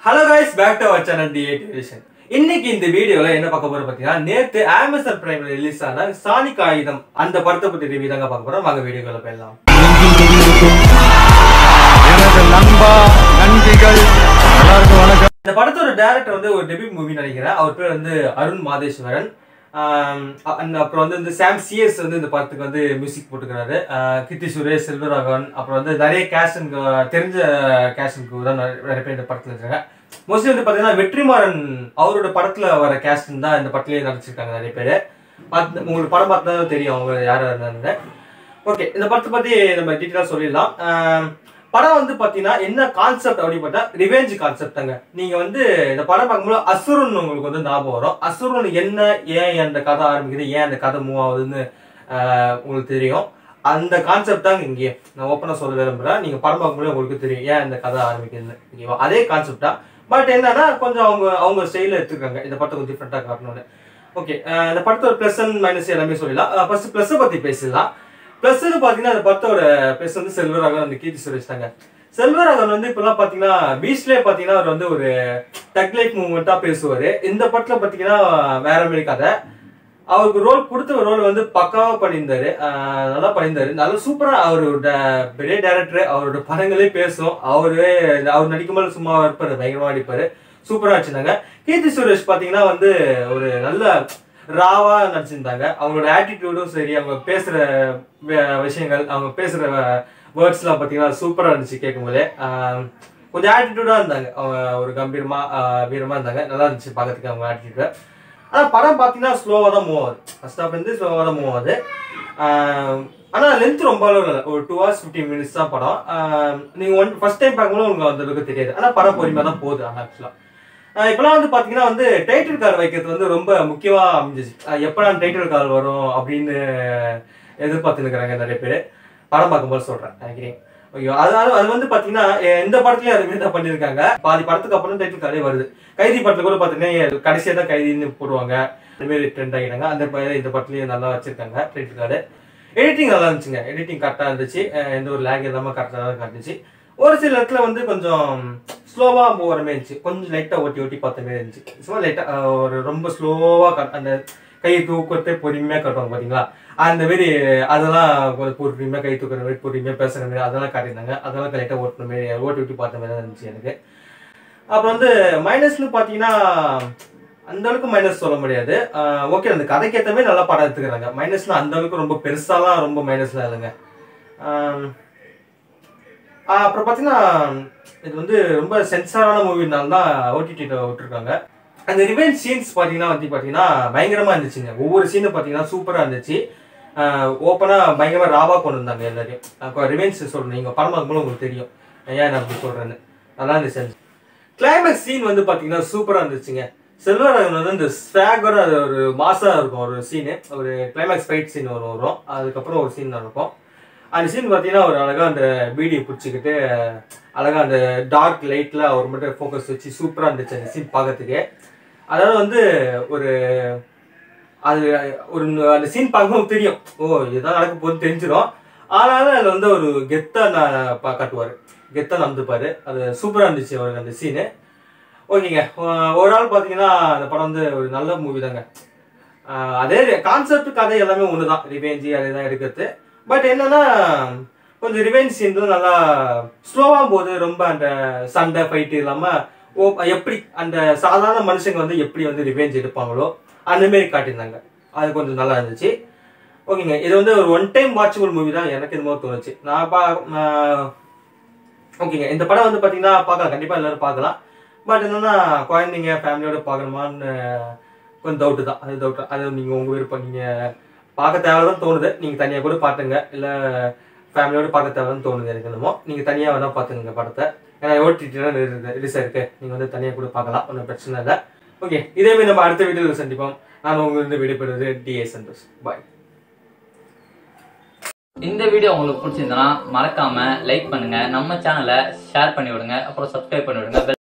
hello guys back to our channel T eight இன்னைக்கு இந்த வீடியோல என்ன பார்க்க போறோம் பாத்தீங்கன்னா நேத்து அமேசான் பிரைம்ல ரிலீஸ் ஆன சானிக் ஆயுதம் அந்த படத்தை பத்தி ரிவ்யூ தாங்க பார்க்க போறோம் வாங்க வீடியோக்குள்ள போயிடலாம் எனது நண்பா நன்றிகள் எல்லாருக்கும் வணக்கம் இந்த படத்தோட டேரக்டர் வந்து ஒரு டெபியூட் மூவி நினைக்கிறேன் அவர் பேர் வந்து அருண் மாதேஸ்வரன் ஆம், அ- and அப்புறம் வந்து இந்த சாம் சிஎஸ் வந்து இந்த படத்துக்கு வந்து மியூசிக் போட்டுக்கிறாரு ஆஹ் கிருத்தி சுரேஷ் செல்வராகவன் அப்புறம் வந்து நிறைய கேஷனுக்கு தெரிஞ்ச கேஷனுக்கு தான் நிறைய நிறைய பேர் இந்த படத்துல இருக்காங்க மோஸ்ட்லி வந்து பாத்தீங்கன்னா வெற்றிமாறன் அவரோட படத்துல வர கேஸ்டன் தான் இந்த படத்துலயே நடிச்சிருக்காங்க நிறைய பேர் பார்த்து உங்களுக்கு படம் பார்த்தா தான் தெரியும் அவங்க யாரா இருந்தாங்க ஓகே இந்த படத்தை பத்தி நம்ம டீட்டெயிலாக சொல்லிடலாம் ஆம், படம் வந்து பாத்தீங்கன்னா என்ன கான்செப்ட் அப்படின்னு பார்த்தா ரிவெஞ்ச் கான்செப்ட் தாங்க நீங்க வந்து இந்த படம் பார்க்கும்போது அசுரன் உங்களுக்கு வந்து ஞாபகம் வரும் அசுரன் என்ன ஏன் அந்த கதை ஆரம்பிக்குது ஏன் அந்த கதை மூவ் ஆகுதுன்னு ஆஹ், உங்களுக்கு தெரியும் அந்த கான்செப்ட் தாங்க இங்கே நான் ஓப்பனா சொல்ல விரும்புறேன் நீங்க படம் பார்க்கும்போது உங்களுக்கு தெரியும் ஏன் இந்த கதை ஆரம்பிக்குதுன்னு ஓகேவா அதே கான்செப்ட் தான் பட் என்னன்னா கொஞ்சம் அவங்க அவங்க ஸ்டைல எடுத்துருக்காங்க இந்த படத்தை கொஞ்சம் டிஃப்ரெண்டா காட்டணும்னு ஓகே இந்த படத்தோட ப்ளஸ் அண்ட் மைனஸ் எல்லாமே சொல்லலாம் ஃபர்ஸ்ட் ப்ளஸ் பத்தி பேசலாம் ப்ளஸ் பாத்தீங்கன்னா அந்த படத்தோட ப்ளஸ் வந்து செல்வராகவன் அந்த கீர்த்தி சுரேஷ் தாங்க செல்வராகவன் வந்து இப்பெல்லாம் பாத்தீங்கன்னா பீச்லேயே பாத்தீங்கன்னா அவர் வந்து ஒரு டக் லைஃப் மூவ்மெண்ட்டா பேசுவாரு இந்த படத்துல பாத்தீங்கன்னா வேற மாதிரி கதை அவருக்கு ரோல் கொடுத்த ரோல் வந்து பக்காவா பண்ணியிருந்தாரு ஆஹ் நல்லா பண்ணியிருந்தாரு நல்லா சூப்பரா அவரோட பெரிய டேரக்டர் அவரோட படங்களே பேசும் அவரு அவர் நடிக்கும்போது சும்மா இருப்பாரு பயங்கரமா நடிப்பாரு சூப்பரா வச்சிருந்தாங்க கீர்த்தி சுரேஷ் பாத்தீங்கன்னா வந்து ஒரு நல்ல ராவா நடிச்சிருந்தாங்க அவங்களோட ஆட்டிடியூடும் சரி அவங்க பேசுற வி- விஷயங்கள் அவங்க பேசுற வேர்ட்ஸ்லாம் பாத்தீங்கன்னா சூப்பரா இருந்துச்சு கேட்கும்போதே ஆஹ் கொஞ்சம் ஆட்டிடியூடா இருந்தாங்க அவங்க ஒரு கம்பீரமா ஆஹ் வீரமா இருந்தாங்க நல்லா இருந்துச்சு பார்க்கறதுக்கு அவங்க ஆட்டிடியூட் ஆனா படம் பாத்தீங்கன்னா ஸ்லோவா தான் மூவ் ஆகுது ஃபர்ஸ்ட் ஹாஃப் வந்து ஸ்லோவா தான் மூவ் ஆகுது ஆஹ் ஆனா லென்த் ரொம்ப அளவு இல்லை ஒரு டூ ஹவர்ஸ் ஃபிஃப்டீன் மினிட்ஸ் தான் படம் ஆஹ் நீங்க ஒன் ஃபர்ஸ்ட் டைம் பார்க்கும்போது உங்களுக்கு அந்த அளவுக்கு தெரியாது ஆனா படம் பொறுமையா தான் போகுது ஆனா ஆக்சுவலா இப்பெல்லாம் வந்து பாத்தீங்கன்னா வந்து டைட்டில் கார்டு வைக்கிறது வந்து ரொம்ப முக்கியமா அமைஞ்சிச்சு ஆஹ் எப்படா டைட்டில் கார்டு வரும் அப்படின்னு எதிர்பார்த்துருக்காங்க நிறைய பேர் படம் பார்க்கும்போது சொல்றேன் நினைக்கிறேன் ஐயோ அதனால அது வந்து பாத்தீங்கன்னா எ- இந்த படத்துலயும் அது மாதிரி தான் பண்ணிருக்காங்க பாதி படத்துக்கு அப்புறம் டைட்டில் கார்டே வருது கைதி படத்துல கூட பாத்தீங்கன்னா கடைசியா தான் கைதின்னு போடுவாங்க அந்த மாதிரி ட்ரெண்ட் ஆகிட்டாங்க அந்த ப- இந்த படத்துலயும் நல்லா வச்சிருக்காங்க டைட்டில் கார்டு எடிட்டிங் நல்லா இருந்துச்சுங்க எடிட்டிங் கரெக்டா இருந்துச்சு அஹ் எந்த ஒரு லேக் இல்லாம கரெக்டா தான் காட்டுச்சு ஒரு சில இடத்துல வந்து கொஞ்சம் ஸ்லோவா போகிற மாதிரி இருந்துச்சு கொஞ்சம் லைட்டா ஓட்டி ஓட்டி பார்த்த மாதிரி இருந்துச்சு சும்மா லைட்டா ஒரு ரொம்ப ஸ்லோவா அந்த கையை தூக்கத்தை பொறுமையா காட்டுவாங்க பாத்தீங்களா அந்த மாதிரி அதெல்லாம் கொஞ்சம் பொறுமையா கை தூக்குற மாதிரி பொறுமையா பேசுற மாதிரி அதெல்லாம் காட்டியிருந்தாங்க அதெல்லாம் லைட்டா ஓட்டுற மாதிரி ஓட்டி ஓட்டி பார்த்த மாதிரி தான் இருந்துச்சு எனக்கு அப்புறம் வந்து மைனஸ்னு பாத்தீங்கன்னா அந்த அளவுக்கு மைனஸ் சொல்ல முடியாது ஓகே அந்த கதைக்கு ஏற்ற மாதிரி நல்லா படம் எடுத்துக்கிறாங்க மைனஸ்னா அந்த அளவுக்கு ரொம்ப பெருசாலாம் ரொம்ப மைனஸ்ல இல்லைங்க ஆம், ஆஹ் அப்புறம் பார்த்தீங்கன்னா இது வந்து ரொம்ப சென்சாரான மூவினால தான் ஓடிடியில் விட்டுருக்காங்க அந்த ரிவெஞ்ச் சீன்ஸ் பார்த்தீங்கன்னா வந்து பார்த்தீங்கன்னா பயங்கரமாக இருந்துச்சுங்க ஒவ்வொரு சீனும் பார்த்தீங்கன்னா சூப்பராக இருந்துச்சு ஓப்பனாக பயங்கரமாக ராவாக கொண்டு வந்தாங்க எல்லாரையும் அப்போ ரிவெஞ்ச் சொல்கிறேன் நீங்கள் படம் பார்க்கும்போது உங்களுக்கு தெரியும் ஏன் நான் அப்படி சொல்கிறேன்னு நல்லா இருந்துச்சு கிளைமேக்ஸ் சீன் வந்து பார்த்தீங்கன்னா சூப்பராக இருந்துச்சுங்க செல்வராகவன் வந்து இந்த ஸ்வாகோட அது ஒரு மாசா இருக்கும் ஒரு சீனு ஒரு கிளைமேக்ஸ் ஃபைட் சீன் ஒன்று வரும் அதுக்கப்புறம் ஒரு சீன் இருக்கும் அந்த சீன் பார்த்தீங்கன்னா ஒரு அழகா அந்த பீடியை பிடிச்சிக்கிட்டு அழகா அந்த டார்க் லைட்ல அவர் மட்டும் ஃபோக்கஸ் வச்சு சூப்பராக இருந்துச்சு அந்த சீன் பார்க்கறதுக்கு அதாவது வந்து ஒரு அது ஒரு அந்த சீன் பார்க்கும்போது தெரியும் ஓ இதுதான் நடக்க போகுதுன்னு தெரிஞ்சிடும் ஆனாலும் அதில் வந்து ஒரு கெத்தா நான் பா- காட்டுவாரு கெத்தா நடந்துப்பாரு அது சூப்பராக இருந்துச்சு அவருக்கு அந்த சீனு ஓகேங்க ஒரு ஆள் பார்த்தீங்கன்னா அந்த படம் வந்து ஒரு நல்ல மூவி தாங்க ஆஹ் அதே கான்செப்ட் கதை எல்லாமே ஒன்று தான் ரிவெஞ்சி அதே தான் எடுக்கிறது பட் என்னன்னா கொஞ்சம் ரிவெஞ்ச் சீன்லாம் நல்லா ஸ்லோவாக போகுது ரொம்ப அந்த சண்டை ஃபைட்டு இல்லாமல் ஓ எப்படி அந்த சாதாரண மனுஷங்க வந்து எப்படி வந்து ரிவெஞ்ச் எடுப்பாங்களோ அந்த மாதிரி காட்டியிருந்தாங்க அது கொஞ்சம் நல்லா இருந்துச்சு ஓகேங்க இது வந்து ஒரு ஒன் டைம் வாட்சபிள் மூவி தான் எனக்கு என்னமோ தோணுச்சு நான் பா நான் ஓகேங்க இந்த படம் வந்து பார்த்தீங்கன்னா பார்க்கலாம் கண்டிப்பாக எல்லாரும் பார்க்கலாம் பட் என்னன்னா குழந்தைங்க ஃபேமிலியோட பார்க்கணுமான்னு கொஞ்சம் டவுட்டு தான் அது டவுட் அது நீங்கள் உங்கள் விருப்பம் நீங்கள் பார்க்க தேவைதான் தோணுது நீங்கள் தனியாக கூட பார்த்துங்க இல்லை ஃபேமிலியோட பார்க்க தேவைன்னு தோணுது எனக்கு என்னமோ நீங்கள் தனியாக வேணால் பார்த்துங்க இந்த படத்தை ஏன்னா ஓடிடிலாம் ரிலீஸ் ஆயிருக்கு நீங்கள் வந்து தனியாக கூட பார்க்கலாம் ஒன்றும் பிரச்சனை இல்லை ஓகே இதே மாதிரி நம்ம அடுத்த வீடியோவில் சந்திப்போம் நான் உங்களுக்கு விடைபெறுவது டிஏ சந்தோஷ் பாய் இந்த வீடியோ உங்களுக்கு பிடிச்சிருந்தனா மறக்காம லைக் பண்ணுங்க நம்ம சேனலை ஷேர் பண்ணி விடுங்க அப்புறம் சப்ஸ்கிரைப் பண்ணி விடுங்க